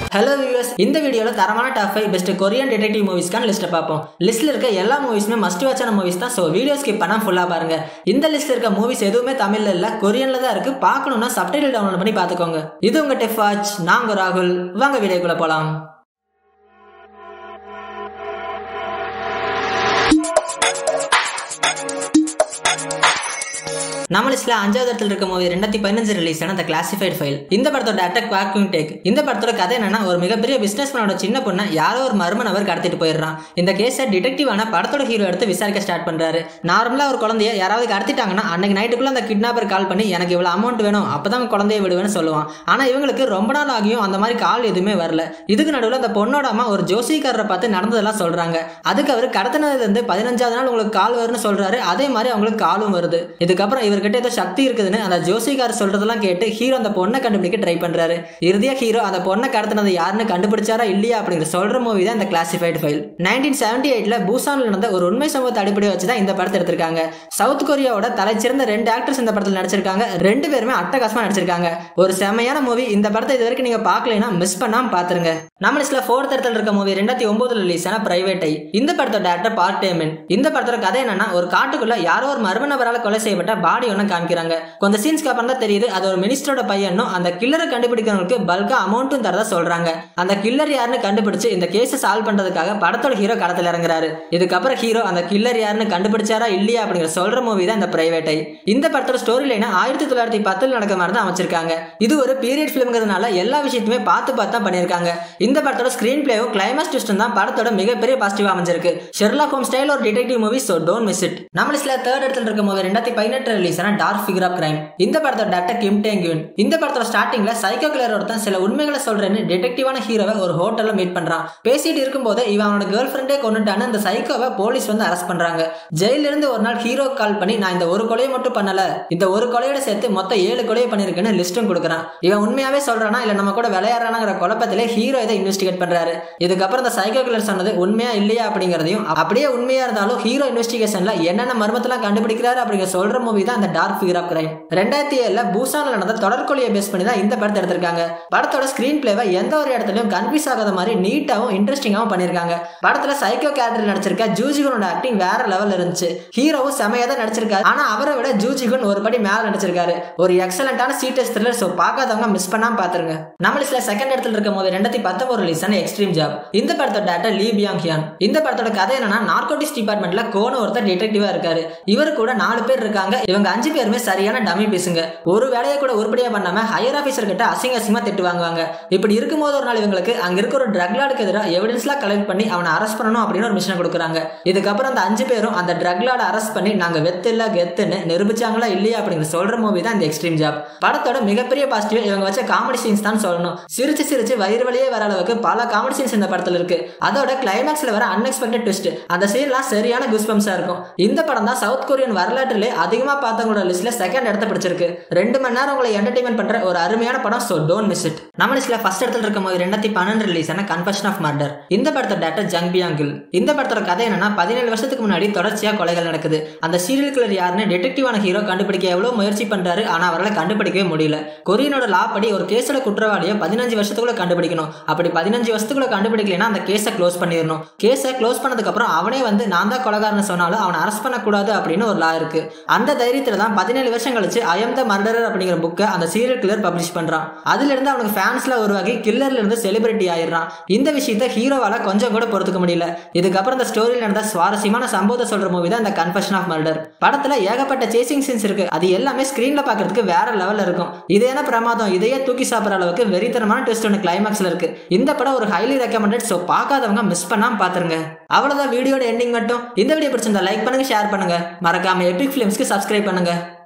hello viewers இந்த வீடியோல தரமான top five best Korean detective மூவிஸ்க்கான லிஸ்ட்டை பார்ப்போம் லிஸ்ட்ல இருக்க எல்லா மூவிஸுமே மஸ்ட் வாட்சான மூவிஸ் தான் ஸோ வீடியோ ஸ்கிப் பண்ணா ஃபுல்லா பாருங்க இந்த லிஸ்ட்ல இருக்க மூவிஸ் எதுவுமே தமிழ்ல இல்ல கொரியன்ல தான் இருக்கு பார்க்கணும்னா சப்டைட்டில் டவுன்லோட் பண்ணி பார்த்துக்கோங்க இது உங்க டெஃப் வாட்ச் நாங்க ராகுல் வாங்க வீடியோக்குள்ள போலாம் நம்ம லிஸ்ட்ல அஞ்சாவது இடத்துல இருக்க மூவி ரெண்டாயிரத்தி பதினஞ்சு ரிலீஸ் ஆன கிளாசிஃபைட் ஃபைல் இந்த படத்தோட டேரக்டர் குவாக்யூங் டேக் இந்த படத்தோட கதை என்னன்னா ஒரு மிகப்பெரிய பிசினஸ் மேனோட சின்ன பொண்ணை யாரோ ஒரு மர்ம நபர் கடத்திட்டு போயிடுறான் இந்த கேஸை டிடெக்டிவான படத்தோட ஹீரோ எடுத்து விசாரிக்க ஸ்டார்ட் பண்றாரு நார்மலா ஒரு குழந்தைய யாராவது கடத்திட்டாங்கன்னா அன்னைக்கு நைட்டுக்குள்ள அந்த கிட்னாப்பர் கால் பண்ணி எனக்கு இவ்வளவு அமௌண்ட் வேணும் அப்பதான் குழந்தைய விடுவேன்னு சொல்லுவான் ஆனா இவங்களுக்கு ரொம்ப நாள் ஆகியும் அந்த மாதிரி கால் எதுவுமே வரல இதுக்கு நடுவில் அந்த பொண்ணோட அம்மா ஒரு ஜோசிக்காரரை பார்த்து நடந்ததெல்லாம் சொல்றாங்க அதுக்கு அவர் கடத்தினதுல இருந்து பதினஞ்சாவது நாள் உங்களுக்கு கால் வரும்னு சொல்றாரு அதே மாதிரி அவங்களுக்கு காலும் வருது இதுக்கப்புறம் இவர்கிட்ட ஏதோ சக்தி இருக்குதுன்னு அந்த ஜோசிகார் சொல்றதெல்லாம் கேட்டு ஹீரோ அந்த பொண்ணை கண்டுபிடிக்க ட்ரை பண்றாரு இறுதியா ஹீரோ அந்த பொண்ணை கடத்தினது யாருன்னு கண்டுபிடிச்சாரா இல்லையா அப்படிங்கிற சொல்ற மூவி தான் இந்த கிளாசிஃபைடு ஃபைல் நைன்டீன் செவன்டி எயிட்ல பூசான்ல நடந்த ஒரு உண்மை சம்பவத்தை அடிப்படையை வச்சு தான் இந்த படத்தை எடுத்திருக்காங்க சவுத் கொரியாவோட தலைச்சிறந்த ரெண்டு ஆக்டர்ஸ் இந்த படத்தில் நடிச்சிருக்காங்க ரெண்டு பேருமே அட்டகாசமா நடிச்சிருக்காங்க ஒரு செமையான மூவி இந்த படத்தை இது வரைக்கும் நீங்க பார்க்கலைன்னா மிஸ் பண்ணாம பாத்துருங்க நம்ம லிஸ்ட்ல ஃபோர்த் இடத்துல இருக்க மூவி ரெண்டாயிரத்தி ஒன்பதுல ரிலீஸ் ஆன பிரைவேட் ஐ இந்த படத்தோட டேரக்டர் பார்ட் டேமன் இந்த படத்தோட கதை என்னன்னா ஒரு காட்டுக்குள்ள யாரோ ஒரு மர்ம நபரால கொலை செய்யப்பட்ட பாடி ஒன்று காமிக்கிறாங்க கொஞ்சம் சீன்ஸ்க்கு அப்புறம் தான் தெரியுது அது ஒரு மினிஸ்டரோட பையனும் அந்த கில்லரை கண்டுபிடிக்கிறவங்களுக்கு பல்கா அமௌண்ட்டும் தரதா சொல்றாங்க அந்த கில்லர் யாருன்னு கண்டுபிடிச்சு இந்த கேஸை சால்வ் பண்றதுக்காக படத்தோட ஹீரோ களத்துல இறங்குறாரு இதுக்கப்புறம் ஹீரோ அந்த கில்லர் யாருன்னு கண்டுபிடிச்சாரா இல்லையா அப்படிங்கிற சொல்ற மூவி தான் இந்த பிரைவேட் ஐ இந்த படத்தோட ஸ்டோரி லைனை ஆயிரத்தி தொள்ளாயிரத்தி பத்தில் நடக்க மாதிரி தான் அமைச்சிருக்காங்க இது ஒரு பீரியட் ஃபிலிம்ங்கிறதுனால எல்லா விஷயத்தையுமே பார்த்து பார்த்து தான் பண்ணியிருக்காங்க இந்த படத்தோட ஸ்கிரீன் பிளேவும் கிளைமேக்ஸ் ட்விஸ்டும் தான் படத்தோட மிகப்பெரிய பாசிட்டிவ் அமைஞ்சிருக்கு ஷெர்லாக் ஹோம் ஸ்டைல் ஒரு detective movie so don't miss it நம்ம லிஸ்ட்ல தேர்ட் இடத்துல இருக்க மூவி ரெண்டாயிரத்தி பதினெட்டு ரிலீஸ் ஆன டார்க் ஃபிகர் ஆஃப் கிரைம் இந்த படத்தோட டேரக்டர் கிம் டேங்யூன் இந்த படத்தோட ஸ்டார்டிங்ல சைக்கோ கிளர் ஒருத்தன் சில உண்மைகளை சொல்றேன்னு டிடெக்டிவான ஹீரோவை ஒரு ஹோட்டல்ல மீட் பண்றான் பேசிட்டு இருக்கும்போது இவன் அவனோட கேர்ள் ஃப்ரெண்டே கொண்டுட்டான்னு இந்த சைக்கோவை போலீஸ் வந்து அரெஸ்ட் பண்றாங்க ஜெயில இருந்து ஒரு நாள் ஹீரோ கால் பண்ணி நான் இந்த ஒரு கொலையை மட்டும் பண்ணல இந்த ஒரு கொலையோட சேர்த்து மொத்தம் ஏழு கொலையை பண்ணிருக்கேன்னு லிஸ்ட்டும் கொடுக்குறான் இவன் உண்மையாவே சொல்றானா இல்ல நம்ம கூட விளையாடுறாங்கிற குழப்பத்திலே ஹீரோ இதை இன்வெஸ்டிகேட் பண்றாரு இதுக்கப்புறம் இந்த சைக்கோ கிளர் சொன்னது உண்மையா இல்லையா அப்படிங்கிறதையும் அப்படியே உண்மையா இருந்தாலும் ஹீரோ இன்வெஸ்டிகேஷன்ல என்னென்ன மர்மத்தெல்லாம் கண்டுபிடிக்கிறாரு அப்படிங்கிற சொல்ற மூவி தான் இந்த டார்க் ஃபிகர் ஆஃப் கிரைம் ரெண்டாயிரத்தி ஏழுல பூசான்ல நடந்த தொடர்கொலையை பேஸ் பண்ணி தான் இந்த படத்தை எடுத்திருக்காங்க படத்தோட ஸ்கிரீன் பிளேவை எந்த ஒரு இடத்துலயும் கன்ஃபியூஸ் ஆகாத மாதிரி நீட்டாவும் இன்ட்ரெஸ்டிங்காவும் பண்ணிருக்காங்க படத்துல சைக்கோ கேரக்டர் நடிச்சிருக்க ஜூஜிகனோட ஆக்டிங் வேற லெவல் இருந்துச்சு ஹீரோவும் செமையா தான் நடிச்சிருக்காரு ஆனா அவரை விட ஜூஜிகன் ஒரு படி மேல நடிச்சிருக்காரு ஒரு எக்ஸலண்டான சீட்டஸ் த்ரில்லர் ஸோ பார்க்காதவங்க மிஸ் பண்ணாம பாத்துருங்க நம்ம லிஸ்ட்ல செகண்ட் இடத்துல இருக்கும் போது ரெண்டாயிரத்தி பத்தொன்பது ரிலீஸ் ஆன எக்ஸ்ட்ரீம் ஜாப் இந்த படத்தோட டேரக்டர் லீ பியாங் ஹியான் இந்த படத்தோட கதை என்னன்னா நார்கோட்டிக்ஸ் டிபார்ட்மெண்ட்ல கோன ஒருத்தர் டிடெக்டிவா இருக்காரு இவர் கூட நாலு பேர் இருக்காங்க இவங்க அஞ்சு பேருமே சரியான டம்மி பேசுங்க ஒரு வேலையை கூட உருப்படியா பண்ணாம ஹையர் ஆஃபீஸர் கிட்ட அசிங்க அசிங்கமா திட்டு வாங்குவாங்க இப்படி இருக்கும்போது ஒரு நாள் இவங்களுக்கு அங்க இருக்க ஒரு ட்ரக் லாடுக்கு எதிராக எவிடன்ஸ்லாம் கலெக்ட் பண்ணி அவனை அரெஸ்ட் பண்ணணும் அப்படின்னு ஒரு மிஷனை கொடுக்குறாங்க இதுக்கப்புறம் அந்த அஞ்சு பேரும் அந்த ட்ரக் லாட அரெஸ்ட் பண்ணி நாங்க வெத்து இல்ல கெத்துன்னு நிரூபிச்சாங்களா இல்லையா அப்படிங்கிற சொல்ற மூவி தான் இந்த எக்ஸ்ட்ரீம் ஜாப் படத்தோட மிகப்பெரிய பாசிட்டிவ் இவங்க வச்ச காமெடி சீன்ஸ் தான் சொல்லணும் சிரிச்சு சிரிச்சு வயிறு வழியே வர அளவுக்கு பல காமெடி சீன்ஸ் இந்த படத்துல இருக்கு அதோட கிளைமேக்ஸ்ல வர அன்எக்ஸ்பெக்டட் ட்விஸ்ட் அந்த சீன்லாம் சரியான குஸ்பம்ஸா இருக்கும் இந்த படம் தான் சவுத் கொரியன் வரலாற்றிலே அதிகமா பார்த்தவங்களோட லிஸ்ட்ல செகண்ட் இடத்த பிடிச்சிருக்கு ரெண்டு மணி நேரம் உங்களை என்டர்டைன்மெண்ட் பண்ற ஒரு அருமையான படம் ஸோ டோன்ட் மிஸ் இட் நம்ம லிஸ்ட்ல ஃபர்ஸ்ட் இடத்துல இருக்கும் போது ரெண்டாயிரத்தி பன்னெண்டு ரிலீஸ் ஆன கன்ஃபஷன் ஆஃப் மர்டர் இந்த படத்தோட டேரக்டர் ஜங் பியாங்கில் இந்த படத்தோட கதை என்னன்னா பதினேழு வருஷத்துக்கு முன்னாடி தொடர்ச்சியா கொலைகள் நடக்குது அந்த சீரியல் கிளர் யாருன்னு டிடெக்டிவான ஹீரோ கண்டுபிடிக்க எவ்வளவு முயற்சி பண்றாரு ஆனா அவரால் கண்டுபிடிக்கவே முடியல கொரியனோட லா படி ஒரு கேஸோட குற்றவாளியை பதினஞ்சு வருஷத்துக்குள்ள கண்டுபிடிக்கணும் அப்படி பதினஞ்சு வருஷத்துக்குள்ள கண்டுபிடிக்கலனா அந்த கேஸை க்ளோஸ் பண்ணிடணும் கேஸை க்ளோஸ் பண்ணதுக்கு அப்புறம் அவனே வந்து நான் தான் கொலகாரன்னு சொன்னாலும் அவனை அரெஸ்ட் பண்ணக்கூடாது அப்படின்னு ஒரு லா இருக்கு அந்த தைரியத்துல தான் பதினேழு வருஷம் கழிச்சு ஐஎம் த மர்டரர் அப்படிங்கிற புக்கை அந்த சீரியல் கில்லர் பப்ளிஷ் பண்றான் அதுல இருந்து அவனுக்கு ஃபேன்ஸ்ல உருவாகி கில்லர்ல இருந்து செலிபிரிட்டி ஆயிடுறான் இந்த விஷயத்த ஹீரோவால கொஞ்சம் கூட பொறுத்துக்க முடியல இதுக்கப்புறம் இந்த ஸ்டோரியில் நடந்த சுவாரஸ்யமான சம்பவத்தை சொல்ற மூவி தான் இந்த கன்ஃபஷன் ஆஃப் மர்டர் படத்துல ஏகப்பட்ட சேசிங் சீன்ஸ் இருக்கு அது எல்லாமே ஸ்கிரீன்ல பாக்குறதுக்கு வேற லெவல்ல இருக்கும் இது என்ன பிரமாதம் இதையே தூக்கி சாப்பிட்ற அளவுக்கு வெறித்தனமான ட்விஸ்ட் ஒன்று கிளைமேக்ஸ்ல இருக்கு இந்த படம் ஒரு ஹைலி ரெக்கமெண்டட் ஸோ பார்க்காதவங்க மிஸ் பண்ணாம பாத்துருங்க அவ்வளவுதான் வீடியோட எண்டிங் மட்டும் இந்த வீடியோ பிடிச்சிருந்தா லைக் பண்ணுங்க ஷேர் பண்ணுங்க மறக்காம எபிக் ஃபிலிம்ஸ்க்கு சப்ஸ்கிரைப் பண்ணுங்க